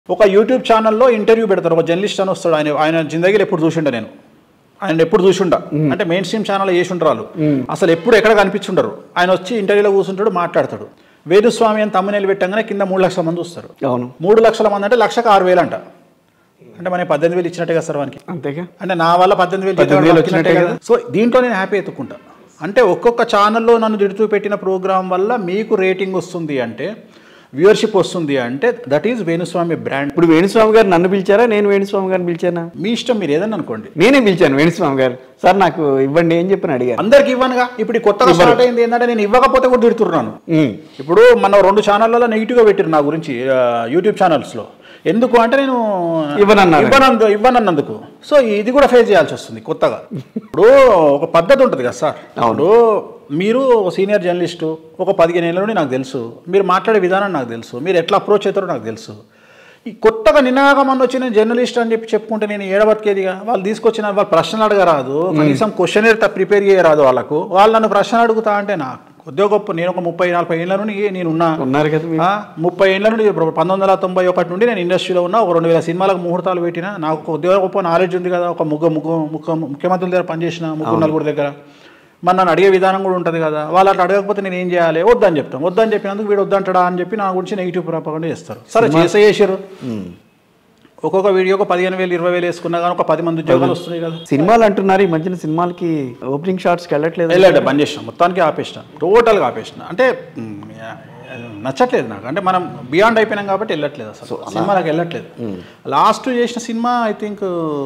ఒక యూట్యూబ్ ఛానల్లో ఇంటర్వ్యూ పెడతారు ఒక జర్నలిస్ట్ అని వస్తాడు ఆయన ఆయన జిందగీలో ఎప్పుడు చూసిండ నేను ఆయన ఎప్పుడు చూసిండ అంటే మెయిన్ స్ట్రీమ్ ఛానల్ చేసి ఉంటారు అసలు ఎప్పుడు ఎక్కడ కనిపించుండరు ఆయన వచ్చి ఇంటర్వ్యూలో కూర్చుంటాడు మాట్లాడతాడు వేణుస్వామి అని తమ్మునేలు పెట్టంగానే కింద మూడు లక్షల మంది వస్తారు అవును మూడు లక్షల మంది అంటే లక్షకు ఆరు వేలు అంట అంటే మనకి పద్దెనిమిది వేలు ఇచ్చినట్టే కదా సార్ వానికి అంతేగా అంటే నా వల్ల పద్దెనిమిది వేలు పద్దెనిమిది వేలు వచ్చినట్టే కదా సో దీంట్లో నేను హ్యాపీ ఎత్తుకుంటా అంటే ఒక్కొక్క ఛానల్లో నన్ను తిడుతూ పెట్టిన ప్రోగ్రామ్ వల్ల మీకు రేటింగ్ వస్తుంది అంటే వ్యూవర్షిప్ వస్తుంది అంటే దట్ ఈజ్ వేణుస్వామి బ్రాండ్ ఇప్పుడు వేణుస్వామి గారు నన్ను పిలిచారా నేను వేణుస్వామి గారిని పిలిచానా మీ ఇష్టం మీరు ఏదన్నా అనుకోండి నేనే పిలిచాను వేణుస్వామి గారు సార్ నాకు ఇవ్వండి ఏం చెప్పని అడిగారు అందరికి ఇవ్వనుగా ఇప్పుడు ఈ కొత్తగా స్టార్ట్ అయింది ఏంటంటే నేను ఇవ్వకపోతే కూడా తిడుతున్నాను ఉమ్. ఇప్పుడు మన రెండు ఛానళ్ళలో నెగిటివ్గా పెట్టారు నా గురించి ఆ, యూట్యూబ్ ఛానల్స్లో ఎందుకు అంటే నేను ఇవ్వనన్నారు. ఇవ్వనందు ఇవ్వనన్నందుకు సో ఇది కూడా ఫేస్ చేయాల్సి వస్తుంది కొత్తగా ఇప్పుడు ఒక పద్ధతి ఉంటుంది కదా సార్ ఇప్పుడు మీరు ఒక సీనియర్ జర్నలిస్టు ఒక పదిహేను ఏళ్ళ నుండి నాకు తెలుసు మీరు మాట్లాడే విధానం నాకు తెలుసు మీరు ఎట్లా అప్రోచ్ అవుతారో నాకు తెలుసు ఈ కొత్తగా నిన్నగా మొన్న వచ్చిన జర్నలిస్ట్ అని చెప్పి చెప్పుకుంటే నేను ఏడబతికేదిగా వాళ్ళు తీసుకొచ్చిన వాళ్ళు ప్రశ్నలు అడగరాదు కనీసం క్వశ్చన్ ప్రిపేర్ చేయరాదు వాళ్ళకు వాళ్ళు నన్ను ప్రశ్న అడుగుతా అంటే నా కొద్దిగా గొప్ప నేను ఒక ముప్పై నలభై ఏళ్ళ నుండి నేను ఉన్నా ఉన్నారు కదా మీరు ఆ, ముప్పై ఏళ్ళ నుండి ఇప్పుడు పంతొమ్మిది వందల తొంభై ఒకటి నుండి నేను ఇండస్ట్రీలో ఉన్నా ఒక రెండు వేల సినిమాలకు ముహూర్తాలు పెట్టిన నాకు కొద్దిగా గొప్ప నాలెడ్జ్ ఉంది కదా ఒక ముగ్గు ముగ్గు ముఖ్య ముఖ్యమంత్రుల దగ్గర పనిచేసిన ముగ్గురు నలుగురు దగ్గర మరి నన్ను అడిగే విధానం కూడా ఉంటుంది కదా వాళ్ళు అట్లా అడగకపోతే నేను ఏం చేయాలి వద్దని చెప్తాం వద్దని చెప్పినందుకు వీడు వద్దంటాడా అని చెప్పి నా గురించి నెగిటివ్ ప్రాపకుండా చేస్తారు సరే చేసే చేసారు ఒక్కొక్క వీడియోకి పదిహేను వేలు ఇరవై వేలు వేసుకున్నా కానీ ఒక పది మంది ఉద్యోగాలు వస్తున్నాయి కదా సినిమాలు అంటున్నారు ఈ మధ్యన సినిమాలకి ఓపెనింగ్ షాట్స్కి వెళ్ళట్లేదు వెళ్ళాడు బంద్ చేసిన మొత్తానికి ఆపేసిన టోటల్గా ఆపేసిన అంటే మ్, నచ్చట్లేదు నాకు అంటే మనం బియాండ్ అయిపోయినాం కాబట్టి వెళ్ళట్లేదు అసలు సినిమాలకు వెళ్ళట్లేదు లాస్ట్ చేసిన సినిమా ఐ థింక్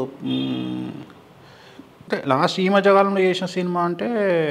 అంటే లాస్ట్ ఈ మధ్య కాలంలో చేసిన సినిమా అంటే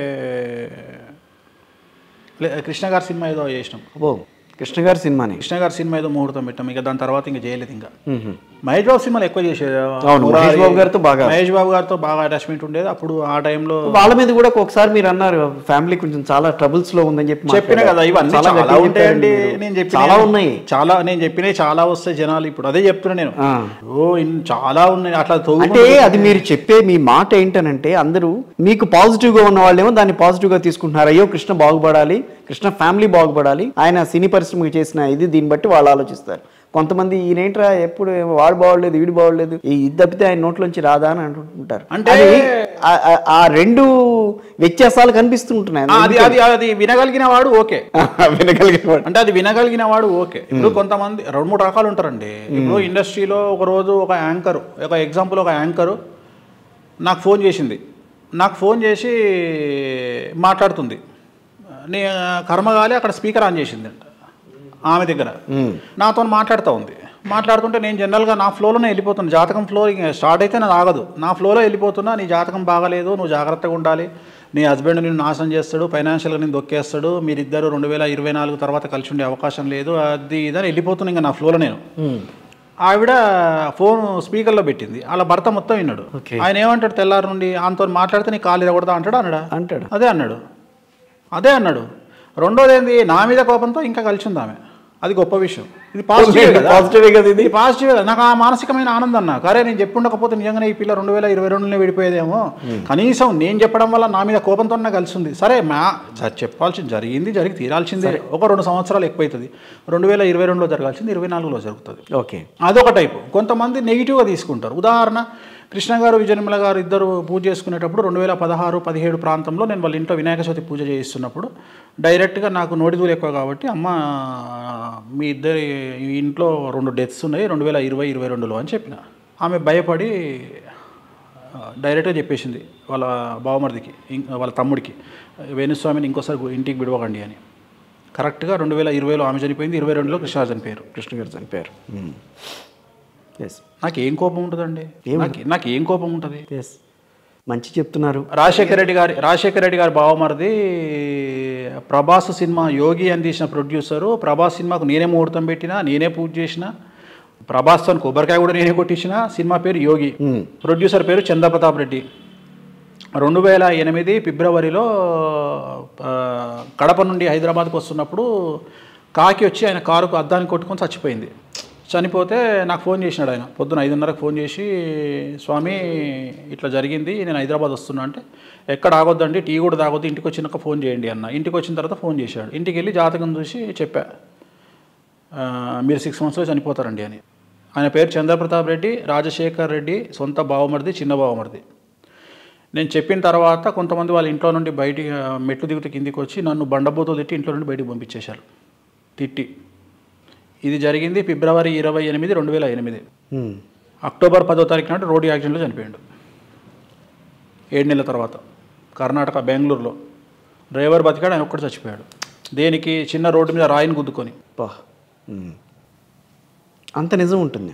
లే- కృష్ణ గారి సినిమా ఏదో చేసినాం ఓ కృష్ణ గారి సినిమాని కృష్ణ గారి సినిమా ఏదో ముహూర్తం పెట్టాం ఇక దాని తర్వాత ఇంకా చేయలేదు ఇంకా మహేష్ బాబు సినిమాలు ఎక్కువ చేసేది అవును, మహేష్ బాబు గారితో బాగా. మహేష్ బాబు గారితో బాగా అటాచ్మెంట్ ఉండేది అప్పుడు ఆ టైంలో వాళ్ళ మీద కూడా ఒకసారి మీరు అన్నారు ఫ్యామిలీ కొంచెం చాలా ట్రబుల్స్ లో ఉందని చెప్పి చెప్పిన మాట్లాడారు. కదా ఇవన్నీ చాలా చాలా గట్టిగా ఉంటాయండి చెప్పారండి మీరు. నేను చెప్పిన చాలా ఉన్నాయి చాలా నేను చెప్పినవి చాలా వస్తాయి జనాలు ఇప్పుడు అదే చెప్తున్నా నేను ఆ. ఓ ఇన్ చాలా ఉన్నాయి అట్లా తవ్వు అంటే అది మీరు చెప్పే మీ మాట ఏంటనంటే అందరూ మీకు పాజిటివ్ గా ఉన్న వాళ్ళేమో దాన్ని పాజిటివ్ గా తీసుకుంటున్నారు అయ్యో కృష్ణ బాగుపడాలి కృష్ణ ఫ్యామిలీ బాగుపడాలి ఆయన సినీ పరిశ్రమకి చేసిన ఇది దీన్ని బట్టి వాళ్ళు ఆలోచిస్తారు కొంతమంది ఈయనేంట్రా ఎప్పుడు వాడు బాగోలేదు వీడు బాగోలేదు ఈ ఇది తప్పితే ఆయన నోట్లోంచి రాదా అని అంటుంటారు అంటే- అది ఆ- ఆ- ఆ రెండు వ్యత్యాసాలు కనిపిస్తుంటున్నాయి ఆ, అది అది అది వినగలిగిన వాడు ఓకే వినగలిగిన వాడు అంటే అది వినగలిగిన వాడు ఓకే ఇప్పుడు కొంతమంది రెండు మూడు రకాలు ఉంటారండి ఇప్పుడు ఇండస్ట్రీలో ఒక రోజు ఒక యాంకర్ ఒక ఎగ్జాంపుల్ ఒక యాంకరు నాకు ఫోన్ చేసింది నాకు ఫోన్ చేసి మాట్లాడుతుంది నీ కర్మగాలి అక్కడ స్పీకర్ ఆన్ చేసింది అంట ఆమె దగ్గర నాతో మాట్లాడుతూ ఉంది మాట్లాడుతుంటే నేను జనరల్గా నా ఫ్లోలోనే వెళ్ళిపోతున్నా జాతకం ఫ్లో ఇంక స్టార్ట్ అయితే నాది ఆగదు నా ఫ్లోలో వెళ్ళిపోతున్నా నీ జాతకం బాగలేదు నువ్వు జాగ్రత్తగా ఉండాలి నీ హస్బెండ్ నిన్ను నాశనం చేస్తాడు ఫైనాన్షియల్గా నేను దొక్కేస్తాడు మీరిద్దరు రెండు వేల ఇరవై నాలుగు తర్వాత కలిసి ఉండే అవకాశం లేదు అది ఇదని వెళ్ళిపోతున్నా ఇంకా నా ఫ్లోలో నేను ఆవిడ ఫోన్ స్పీకర్లో పెట్టింది వాళ్ళ భర్త మొత్తం విన్నాడు Okay. ఆయన ఏమంటాడు తెల్లారి నుండి ఆయనతో మాట్లాడితే నీ కాలు ఇరగొడతా అంటాడు అన్నాడా అంటాడు అదే అన్నాడు అదే అన్నాడు రెండోది ఏంది నా మీద కోపంతో ఇంకా కలిసి ఉంది ఆమె అది గొప్ప విషయం ఇది పాజిటివ్ కదా పాజిటివ్ కదా ఇది ఇది పాజిటివ్ కదా నాకు ఆ మానసికమైన ఆనందం నాకు అరే నేను చెప్పుండకపోతే నిజంగానే ఈ పిల్ల రెండు వేల ఇరవై రెండులో విడిపోయేదేమో కనీసం నేను చెప్పడం వల్ల నా మీద కోపంతో నాకు కలిసి ఉంది సరే మా సరే చెప్పాల్సింది జరిగింది జరిగి తీరాల్సిందే ఒక రెండు సంవత్సరాలు ఎక్కువైతుంది రెండు వేల ఇరవై రెండులో జరగాల్సింది ఇరవై నాలుగులో జరుగుతుంది ఓకే అదొక టైపు కొంతమంది నెగిటివ్గా తీసుకుంటారు ఉదాహరణ కృష్ణ గారు విజయనిర్మల గారు ఇద్దరు పూజ చేసుకునేటప్పుడు రెండు వేల పదహారు పదిహేడు ప్రాంతంలో నేను వాళ్ళ ఇంట్లో వినాయక చవితి పూజ చేయిస్తున్నప్పుడు డైరెక్ట్గా నాకు నోటిదూలు ఎక్కువ కాబట్టి అమ్మ మీ ఇద్దరి ఈ ఇంట్లో రెండు డెత్స్ ఉన్నాయి రెండు వేల ఇరవై ఇరవై రెండులో అని చెప్పిన ఆమె భయపడి ఆ, డైరెక్ట్గా చెప్పేసింది వాళ్ళ బావమరిదికి ఇం- వాళ్ళ తమ్ముడికి వేణుస్వామిని ఇంకోసారి గు- ఇంటికి విడవకండి అని కరెక్ట్గా రెండు వేల ఇరవైలో ఆమె చనిపోయింది ఇరవై రెండులో కృష్ణ చనిపోయారు కృష్ణ గారు చనిపోయారు ఎస్ నాకు ఏం కోపం ఉంటుందండి నాకు నాకు ఏం కోపం ఉంటుంది ఎస్ మంచి చెప్తున్నారు రాజశేఖర రెడ్డి గారి రాజశేఖర రెడ్డి గారి బావమరిది ప్రభాస్ సినిమా యోగి అని తీసిన ప్రొడ్యూసరు ప్రభాస్ సినిమాకు నేనే ముహూర్తం పెట్టినా నేనే పూజ చేసిన ప్రభాస్ అని కొబ్బరికాయ కూడా నేనే కొట్టించిన సినిమా పేరు యోగి ప్రొడ్యూసర్ పేరు చంద్రప్రతాప్ రెడ్డి రెండు వేల ఎనిమిది ఫిబ్రవరిలో ఆ, కడప నుండి హైదరాబాద్కి వస్తున్నప్పుడు కాకి వచ్చి ఆయన కారుకు అద్దాన్ని కొట్టుకొని చచ్చిపోయింది చనిపోతే నాకు ఫోన్ చేసినాడు ఆయన పొద్దున ఐదున్నరకు ఫోన్ చేసి స్వామి ఇట్లా జరిగింది నేను హైదరాబాద్ వస్తున్నా అంటే ఎక్కడ ఆగొద్దండి టీ కూడా తాగొద్దు ఇంటికి వచ్చినాక ఫోన్ చేయండి అన్న ఇంటికి వచ్చిన తర్వాత ఫోన్ చేశాడు ఇంటికి వెళ్ళి జాతకం చూసి చెప్పా ఆ, మీరు సిక్స్ మంత్స్లో చనిపోతారండి అని ఆయన పేరు చంద్రప్రతాప్ రెడ్డి రాజశేఖర్ రెడ్డి సొంత బావమరిది చిన్న బావమరిది నేను చెప్పిన తర్వాత కొంతమంది వాళ్ళ ఇంట్లో నుండి బయటికి ఆ, మెట్లు దిగుతూ కిందికి వచ్చి నన్ను బండబోతో తిట్టి ఇంట్లో నుండి బయటికి పంపించేశారు తిట్టి ఇది జరిగింది ఫిబ్రవరి ఇరవై ఎనిమిది రెండు వేల ఎనిమిది ఉమ్. అక్టోబర్ పదో తారీఖు నాడు రోడ్డు యాక్సిడెంట్లో చనిపోయాడు ఏడు నెలల తర్వాత కర్ణాటక బెంగళూరులో డ్రైవర్ బతికాడు ఆయన ఒక్కడు చచ్చిపోయాడు దేనికి చిన్న రోడ్డు మీద రాయిని గుద్దుకొని పా ఉమ్. అంత నిజం ఉంటుంది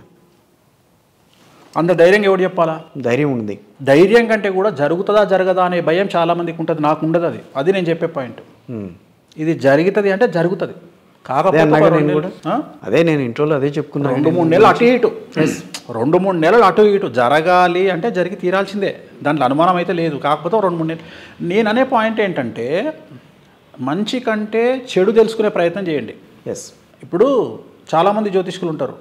అంత ధైర్యంగా ఎవడు చెప్పాలా ధైర్యం ఉంది ధైర్యం కంటే కూడా జరుగుతుందా జరగదా అనే భయం చాలామందికి ఉంటుంది నాకు ఉండదు అది అది నేను చెప్పే పాయింట్ ఉమ్. ఇది జరుగుతుంది అంటే జరుగుతుంది అదే కాకపోతే అన్నాగా ఒక నేను రెండు కూడా ఆ? అదే నేను ఇంట్రోలో అదే చెప్పుకున్నాను రెండు మూడు నెలలు అటు ఇటు రెండు మూడు నెలలు అటు ఇటు జరగాలి అంటే జరిగి తీరాల్సిందే దాంట్లో అనుమానం అయితే లేదు కాకపోతే ఒక రెండు మూడు నెలలు నేను అనే పాయింట్ ఏంటంటే మంచి కంటే చెడు తెలుసుకునే ప్రయత్నం చేయండి ఎస్ ఇప్పుడు చాలామంది జ్యోతిష్కులు ఉంటారు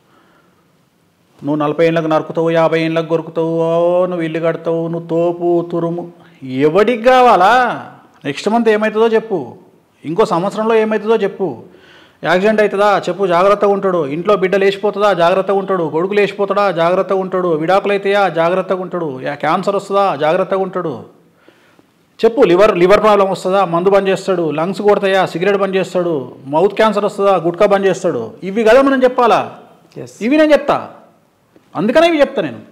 నువ్వు నలభై ఏళ్ళకి నరుకుతావు యాభై ఏళ్ళకి కొరుకుతావు ఓ, నువ్వు ఇల్లు కడతావు నువ్వు తోపు తురుము ఎవడికి కావాలా నెక్స్ట్ మంత్ ఏమవుతుందో చెప్పు ఇంకో సంవత్సరంలో ఏమవుతుందో చెప్పు యాక్సిడెంట్ అవుతుందా చెప్పు జాగ్రత్తగా ఉంటాడు ఇంట్లో బిడ్డ లేచిపోతుందా జాగ్రత్తగా ఉంటాడు కొడుకు లేచిపోతాడా జాగ్రత్తగా ఉంటాడు విడాకులు అవుతాయా జాగ్రత్తగా ఉంటాడు యా- క్యాన్సర్ వస్తుందా జాగ్రత్తగా ఉంటాడు చెప్పు లివర్ లివర్ ప్రాబ్లం వస్తుందా మందు బంద్ చేస్తాడు లంగ్స్ కొడతాయా సిగరెట్ బంద్ చేస్తాడు మౌత్ క్యాన్సర్ వస్తుందా గుట్కా బంద్ చేస్తాడు ఇవి కదా మనం చెప్పాలా ఎస్ ఇవి నేను చెప్తా అందుకనే ఇవి చెప్తా నేను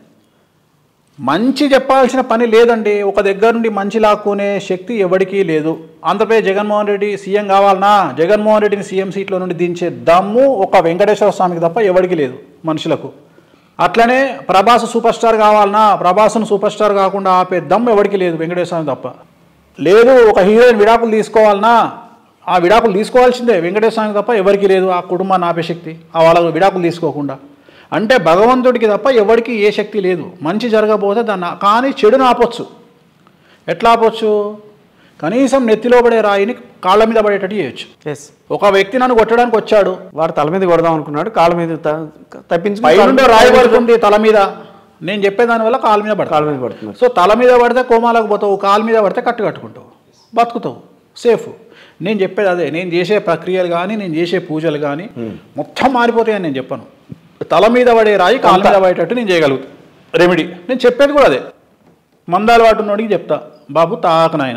మంచి చెప్పాల్సిన పని లేదండి ఒక దగ్గర నుండి మంచి లాక్కునే శక్తి ఎవరికీ లేదు ఆంధ్రప్రదేశ్ జగన్మోహన్ రెడ్డి సీఎం కావాలనా జగన్మోహన్ రెడ్డిని సీఎం సీట్లో నుండి దించే దమ్ము ఒక వెంకటేశ్వర స్వామికి తప్ప ఎవరికి లేదు మనుషులకు అట్లనే ప్రభాస్ సూపర్ స్టార్ కావాలనా ప్రభాస్ను సూపర్ స్టార్ కాకుండా ఆపే దమ్ము ఎవరికి లేదు వెంకటేశ్వర స్వామి తప్ప లేదు ఒక హీరోయిన్ విడాకులు తీసుకోవాలనా ఆ విడాకులు తీసుకోవాల్సిందే వెంకటేశ్వర స్వామికి తప్ప ఎవరికి లేదు ఆ కుటుంబాన్ని ఆపే శక్తి ఆ వాళ్ళ విడాకులు తీసుకోకుండా అంటే భగవంతుడికి తప్ప ఎవరికి ఏ శక్తి లేదు మంచి జరగబోతే దాన్ని ఆ- కానీ చెడును ఆపొచ్చు ఎట్లా ఆపొచ్చు కనీసం నెత్తిలో పడే రాయిని కాళ్ళ మీద పడేటట్టు చేయొచ్చు ఎస్ ఒక వ్యక్తి నన్ను కొట్టడానికి వచ్చాడు వాడు తల మీద కొడదాం అనుకున్నాడు కాళ్ళ మీద త- తప్పించుకుని పై కాళ్ళ నుండి మీద రాయి పడుతుంది తల మీద నేను చెప్పేదాని వల్ల కాళ్ళ మీద పడతా కాళ్ళ మీద పడుతున్నారు సో తల మీద పడితే కోమాలకు పోతావు కాలు మీద పడితే కట్టు కట్టుకుంటావు బతుకుతావు సేఫ్ నేను చెప్పేది అదే నేను చేసే ప్రక్రియలు కానీ నేను చేసే పూజలు కానీ మొత్తం మారిపోతాయని నేను చెప్పను తల మీద పడే రాయి కాలు మీద పడేటట్టు నేను చేయగలుగుతా రెమెడీ నేను చెప్పేది కూడా అదే మందాలు వాటి ఉన్నోడికి చెప్తా బాబు తాగకు నాయన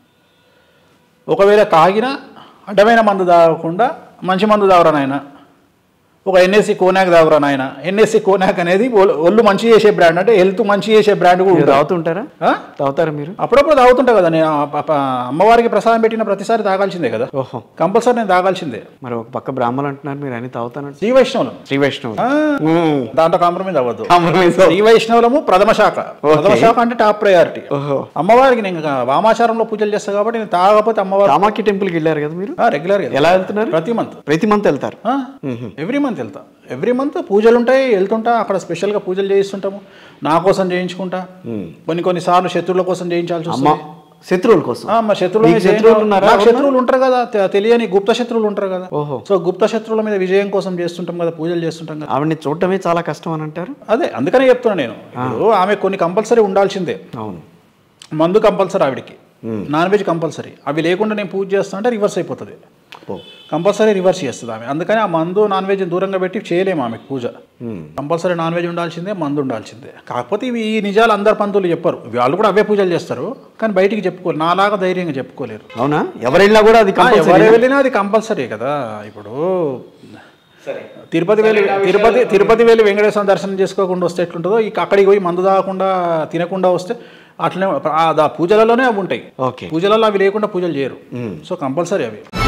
ఒకవేళ తాగినా అడ్డమైన మందు తాగకుండా మంచి మందు తాగరా నాయన ఒక ఎన్ఎస్సి కోనాక్ తాగురా నాయన ఎన్ఎస్సి కోనాక్ అనేది ఒళ్ళు- ఒళ్ళు మంచి చేసే బ్రాండ్ అంటే హెల్త్ మంచి చేసే బ్రాండ్ కూడా మీరు ఉంటుంది. తాగుతుంటారా ఆ? తాగుతారా మీరు అప్పుడప్పుడు తాగుతుంటా కదా నేను ఆ ప- ప- అమ్మవారికి ప్రసాదం పెట్టిన ప్రతిసారి తాగాల్సిందే కదా ఓహో కంపల్సరీ నేను తాగాల్సిందే మరి ఒక పక్క బ్రాహ్మణులు అంటున్నారు మీరు అన్ని తాగుతానంటే శ్రీ వైష్ణవులు శ్రీ వైష్ణవ్ ఆ, దాంట్లో కాంప్రమైజ్ అవ్వద్దు Compromise. శ్రీ వైష్ణవులము ప్రథమ శాఖ ప్రథమ శాఖ అంటే టాప్ ప్రయారిటీ ఓహో అమ్మవారికి నేను ఇంకా వామాచారంలో పూజలు చేస్తా కాబట్టి నేను తాగకపోతే అమ్మవారు కామాఖ్య టెంపుల్కి వెళ్ళారు కదా మీరు రెగ్యులర్ ఎలా వెళ్తున్నారు ప్రతి మంత్ ప్రతి మంత్ వెళ్తారు ఎవ్రీ మంత్ వెళ్తా ఎవ్రీ మంత్ పూజలు ఉంటాయి వెళ్తుంటా అక్కడ స్పెషల్గా పూజలు చేయిస్తుంటాము నా కోసం చేయించుకుంటా కొన్ని కొన్ని సార్లు శత్రువుల కోసం చేయించాల్సి అమ్మ వస్తుంది శత్రువుల కోసం ఆ, మరి శత్రువుల మీకు మీద శత్రువులు జయం- ఉన్నారా? నాకు శత్రువులు ఉంటారు కదా తె- తెలియని గుప్త శత్రువులు ఉంటారు కదా ఓహో సో గుప్త శత్రువుల మీద విజయం కోసం చేస్తుంటాం కదా పూజలు చేస్తుంటాం కదా ఆవిడని చూడటమే చాలా కష్టం అని అంటారు అదే అందుకనే చెప్తున్నా నేను ఇప్పుడు ఆమె కొన్ని కంపల్సరీ ఉండాల్సిందే అవును మందు కంపల్సరీ ఆవిడకి నాన్ వెజ్ కంపల్సరీ అవి లేకుండా నేను పూజ చేస్తా అంటే రివర్స్ అయిపోతుంది ఓ కంపల్సరీ రివర్స్ చేస్తుంది ఆమె అందుకని ఆ మందు నాన్ వెజ్ దూరంగా పెట్టి చేయలేము ఆమెకు పూజ కంపల్సరీ నాన్ వెజ్ ఉండాల్సిందే మందు ఉండాల్సిందే కాకపోతే ఇవి ఈ నిజాలు అందరు పంతులు చెప్పరు వాళ్ళు కూడా అవే పూజలు చేస్తారు కానీ బయటికి చెప్పుకోరు నాలాగా ధైర్యంగా చెప్పుకోలేరు అవునా ఎవరైనా కూడా అది ఆ, కంపల్సరీ ఎవరు వెళ్ళినా అది కంపల్సరీ కదా ఇప్పుడు తిరుపతి వెళ్ళి తిరుపతి తిరుపతి వెళ్ళి వెంకటేశ్వర దర్శనం చేసుకోకుండా వస్తే ఎట్లుంటుందో ఇక అక్కడికి పోయి మందు తాగకుండా తినకుండా వస్తే అట్లనే ఆ దా- పూజలలోనే అవి ఉంటాయి ఓకే పూజలలో అవి లేకుండా పూజలు చేయరు సో కంపల్సరీ అవి